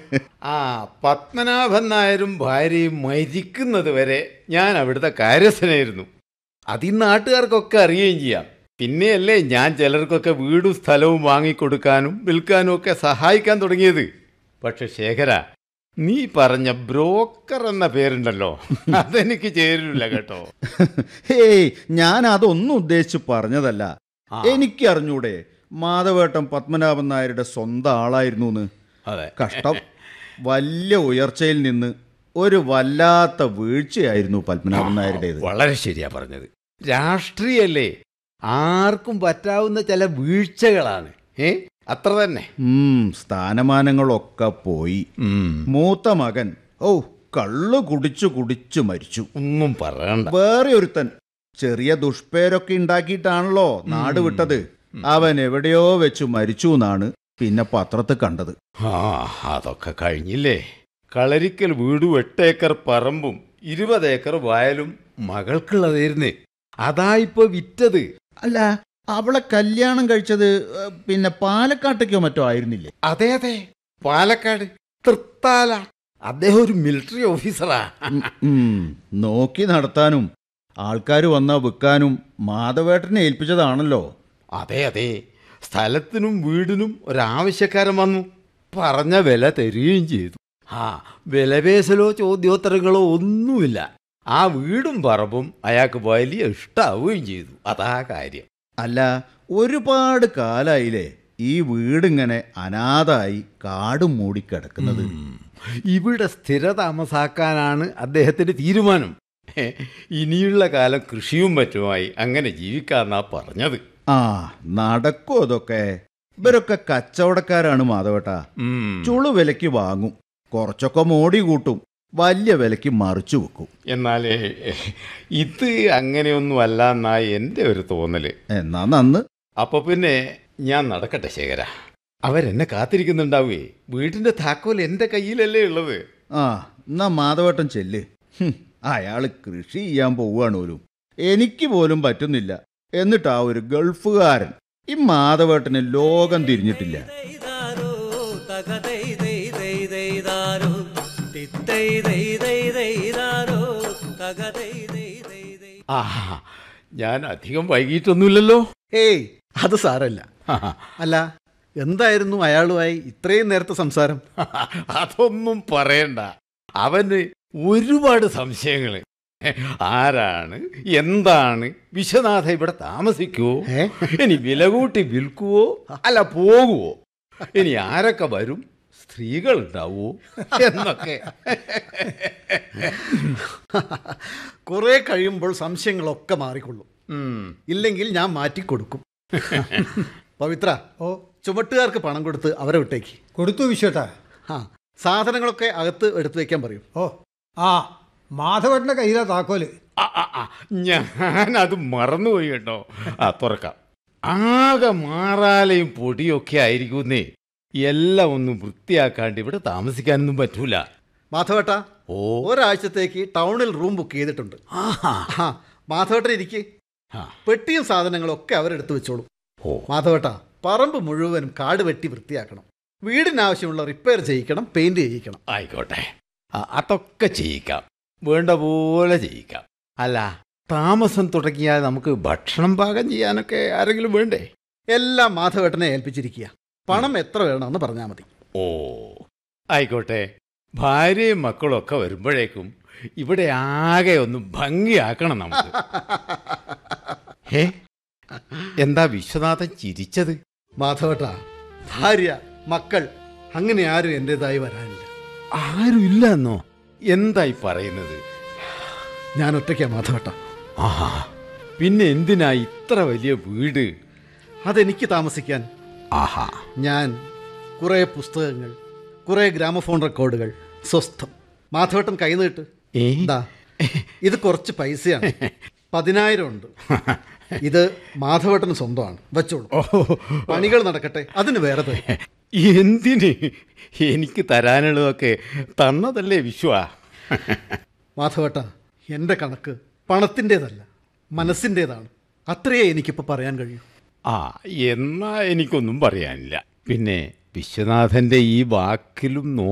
ആ പത്മനാഭൻ നായരും ഭാര്യയും മരിക്കുന്നത് വരെ ഞാൻ അവിടുത്തെ കാര്യസ്ഥനായിരുന്നു അതി നാട്ടുകാർക്കൊക്കെ അറിയുകയും ചെയ്യാം പിന്നെയല്ലേ ഞാൻ ചിലർക്കൊക്കെ വീടും സ്ഥലവും വാങ്ങിക്കൊടുക്കാനും വിൽക്കാനും ഒക്കെ സഹായിക്കാൻ തുടങ്ങിയത് പക്ഷെ ശേഖര നീ പറഞ്ഞ ബ്രോക്കർ എന്ന പേരുണ്ടല്ലോ അതെനിക്ക് ചേരില്ല കേട്ടോ ഹേയ് ഞാൻ അതൊന്നും ഉദ്ദേശിച്ച് പറഞ്ഞതല്ല ആ, എനിക്ക് അറിഞ്ഞൂടെ മാധവേട്ടൻ പത്മനാഭൻ നായരുടെ സ്വന്തം ആളായിരുന്നു എന്ന് അതെ കഷ്ടം വലിയ ഉയർച്ചയിൽ നിന്ന് ഒരു വല്ലാത്ത വീഴ്ചയായിരുന്നു പത്മനാഭൻ നായരുടേത് വളരെ ശരിയാ പറഞ്ഞത് രാഷ്ട്രീയല്ലേ ആർക്കും പറ്റാവുന്ന ചില വീഴ്ചകളാണ് ഏ അത്ര തന്നെ ഉം, സ്ഥാനമാനങ്ങളൊക്കെ പോയി മൂത്ത മകൻ ഓ കള്ളു കുടിച്ചു കുടിച്ചു മരിച്ചു ഒന്നും പറയണ്ട വേറെ ഒരുത്തൻ ചെറിയ ദുഷ്പേരൊക്കെ ഉണ്ടാക്കിയിട്ടാണല്ലോ നാട് വിട്ടത് അവൻ എവിടെയോ വെച്ച് മരിച്ചു എന്നാണ് പിന്നെ പത്രത്തിൽ കണ്ടത് ആ അതൊക്കെ കഴിഞ്ഞില്ലേ കളരിക്കൽ വീടും എട്ടേക്കർ പറമ്പും ഇരുപത് ഏക്കർ വയലും മകൾക്കുള്ളതായിരുന്നേ അതാ ഇപ്പൊ വിറ്റത് അല്ല അവളെ കല്യാണം കഴിച്ചത് ഏ, പിന്നെ പാലക്കാട്ടേക്കോ മറ്റോ ആയിരുന്നില്ലേ അതെ അതെ പാലക്കാട് തൃത്താല അദ്ദേഹം ഒരു മിലിറ്ററി ഓഫീസറാ ഉം, ഉം. നോക്കി നടത്താനും ആൾക്കാർ വന്നാ വിൽക്കാനും മാധവേട്ടനെ ഏൽപ്പിച്ചതാണല്ലോ അതെ അതെ സ്ഥലത്തിനും വീടിനും ഒരാവശ്യക്കാരൻ വന്നു പറഞ്ഞ വില തരികയും ചെയ്തു ആ വിലപേശലോ ചോദ്യോത്തരങ്ങളോ ഒന്നുമില്ല ആ വീടും പറമ്പും അയാൾക്ക് വലിയ ഇഷ്ടാവുകയും ചെയ്തു അതാ കാര്യം അല്ല ഒരുപാട് കാലായില്ലേ ഈ വീടിങ്ങനെ അനാഥായി കാടും മൂടിക്കിടക്കുന്നത് ഉം. ഇവിടെ സ്ഥിര താമസാക്കാനാണ് അദ്ദേഹത്തിന്റെ തീരുമാനം ഹെ, ഇനിയുള്ള കാലം കൃഷിയും മറ്റുമായി അങ്ങനെ ജീവിക്കാന്നാ പറഞ്ഞത് ആ നടക്കും അതൊക്കെ ഇവരൊക്കെ കച്ചവടക്കാരാണ് മാധവേട്ട ഉം. ചുളു വിലയ്ക്ക് വാങ്ങും കുറച്ചൊക്കെ മോടി കൂട്ടും വലിയ വിലയ്ക്ക് മറിച്ചു വെക്കും എന്നാലേ ഇത് അങ്ങനെയൊന്നും അല്ല എന്നാ എൻ്റെ ഒരു തോന്നല് എന്നാ നന്ന് അപ്പൊ പിന്നെ ഞാൻ നടക്കട്ടെ ശേഖര അവരെന്നെ കാത്തിരിക്കുന്നുണ്ടാവേ വീടിന്റെ താക്കോൽ എൻ്റെ കയ്യിലല്ലേ ഉള്ളത് ആ എന്നാ മാധവേട്ടൻ ചെല്ല് ഹും, അയാള് കൃഷി ചെയ്യാൻ പോവുകയാണ് പോലും എനിക്ക് പോലും പറ്റുന്നില്ല എന്നിട്ടാ ഒരു ഗൾഫുകാരൻ ഈ മാധവേട്ടന് ലോകം തിരിഞ്ഞിട്ടില്ല ദൈദാരോ തകതൈ ദൈ ദൈ ദൈദാരോ തിത്തൈ ദൈ ദൈ ദൈദാരോ തകതൈ ദൈ ദൈ ദൈ ആ ഞാൻ അധികം വൈകിട്ടൊന്നുമില്ലല്ലോ ഏയ് അത് സാരല്ല അല്ല എന്തായിരുന്നു അയാളുമായി ഇത്രയും നേരത്തെ സംസാരം അതൊന്നും പറയണ്ട അവന് ഒരുപാട് സംശയങ്ങള് ആരാണ് എന്താണ് വിശ്വനാഥ ഇവിടെ താമസിക്കുവോ ഏ? ഇനി വില കൂട്ടി വിൽക്കുവോ അല്ല പോകുവോ ഇനി ആരൊക്കെ വരും സ്ത്രീകൾ ഉണ്ടാവോ എന്നൊക്കെ കുറെ കഴിയുമ്പോൾ സംശയങ്ങളൊക്കെ മാറിക്കൊള്ളും ഉം. ഇല്ലെങ്കിൽ ഞാൻ മാറ്റിക്കൊടുക്കും പവിത്ര ഓ ചുമട്ടുകാർക്ക് പണം കൊടുത്ത് അവരെ വിട്ടേക്ക് കൊടുത്തു വിശ്വട്ടാ ആ സാധനങ്ങളൊക്കെ അകത്ത് എടുത്തു വെക്കാൻ പറയൂ ഓ ആ മാധവേട്ടൻ്റെ കയ്യിലാ താക്കോല് ആ, ആ, ആ, ഞാനത് മറന്നുപോയി കേട്ടോ ആ തുറക്കാം ആകെ മാറാലയും പൊടിയൊക്കെ ആയിരിക്കുന്നേ എല്ലാം ഒന്നും വൃത്തിയാക്കാണ്ട് ഇവിടെ താമസിക്കാനൊന്നും പറ്റൂല മാധവേട്ട ഓ ഒരാഴ്ചത്തേക്ക് ടൗണിൽ റൂം ബുക്ക് ചെയ്തിട്ടുണ്ട് ആഹാ. ആ മാധവേട്ടൻ ഇരിക്കെ ആ, പെട്ടിയും സാധനങ്ങളും ഒക്കെ അവരെടുത്ത് വെച്ചോളും ഓ മാധവേട്ട പറമ്പ് മുഴുവനും കാട് വെട്ടി വൃത്തിയാക്കണം വീടിനാവശ്യമുള്ള റിപ്പയർ ചെയ്യിക്കണം പെയിന്റ് ചെയ്യിക്കണം ആയിക്കോട്ടെ ആ, അതൊക്കെ ചെയ്യിക്കാം വേണ്ട പോലെ ചെയ്യിക്കാം അല്ല താമസം തുടങ്ങിയാൽ നമുക്ക് ഭക്ഷണം പാകം ചെയ്യാനൊക്കെ ആരെങ്കിലും വേണ്ടേ എല്ലാം മാധവേട്ടനെ ഏൽപ്പിച്ചിരിക്കുക പണം എത്ര വേണമെന്ന് പറഞ്ഞാൽ മതി ഓ ആയിക്കോട്ടെ ഭാര്യയും മക്കളും ഒക്കെ വരുമ്പോഴേക്കും ഇവിടെ ആകെ ഒന്ന് ഭംഗിയാക്കണം നമുക്ക് ഏ എന്താ വിശ്വനാഥൻ ചിരിച്ചത് മാധവേട്ട ഭാര്യ മക്കൾ അങ്ങനെ ആരും എൻ്റെതായി വരാനില്ല ആരും ഇല്ല എന്നോ എന്തായി പറയുന്നത് ഞാൻ ഒറ്റയ്ക്കാ മാധവേട്ട ആഹാ പിന്നെ എന്തിനാ ഇത്ര വലിയ വീട് അതെനിക്ക് താമസിക്കാൻ ആഹാ ഞാൻ കുറേ പുസ്തകങ്ങൾ കുറേ ഗ്രാമഫോൺ റെക്കോർഡുകൾ സ്വസ്ഥം മാധവേട്ടൻ കൈ നീട്ട് ഏ ഇതാ ഇത് കുറച്ച് പൈസയാണ് പതിനായിരം ഉണ്ട് ഇത് മാധവേട്ടന് സ്വന്തമാണ് വെച്ചോളൂ പണികൾ നടക്കട്ടെ അതിന് വേറെ തരും എന്തിന് എനിക്ക് തരാനുള്ളതൊക്കെ തന്നതല്ലേ വിശ്വ മാധവേട്ട എൻ്റെ കണക്ക് പണത്തിൻ്റെതല്ല മനസ്സിൻ്റെതാണ് അത്രയേ എനിക്കിപ്പോൾ പറയാൻ കഴിയൂ ആ എന്നാ എനിക്കൊന്നും പറയാനില്ല പിന്നെ വിശ്വനാഥന്റെ ഈ വാക്കിലും നോ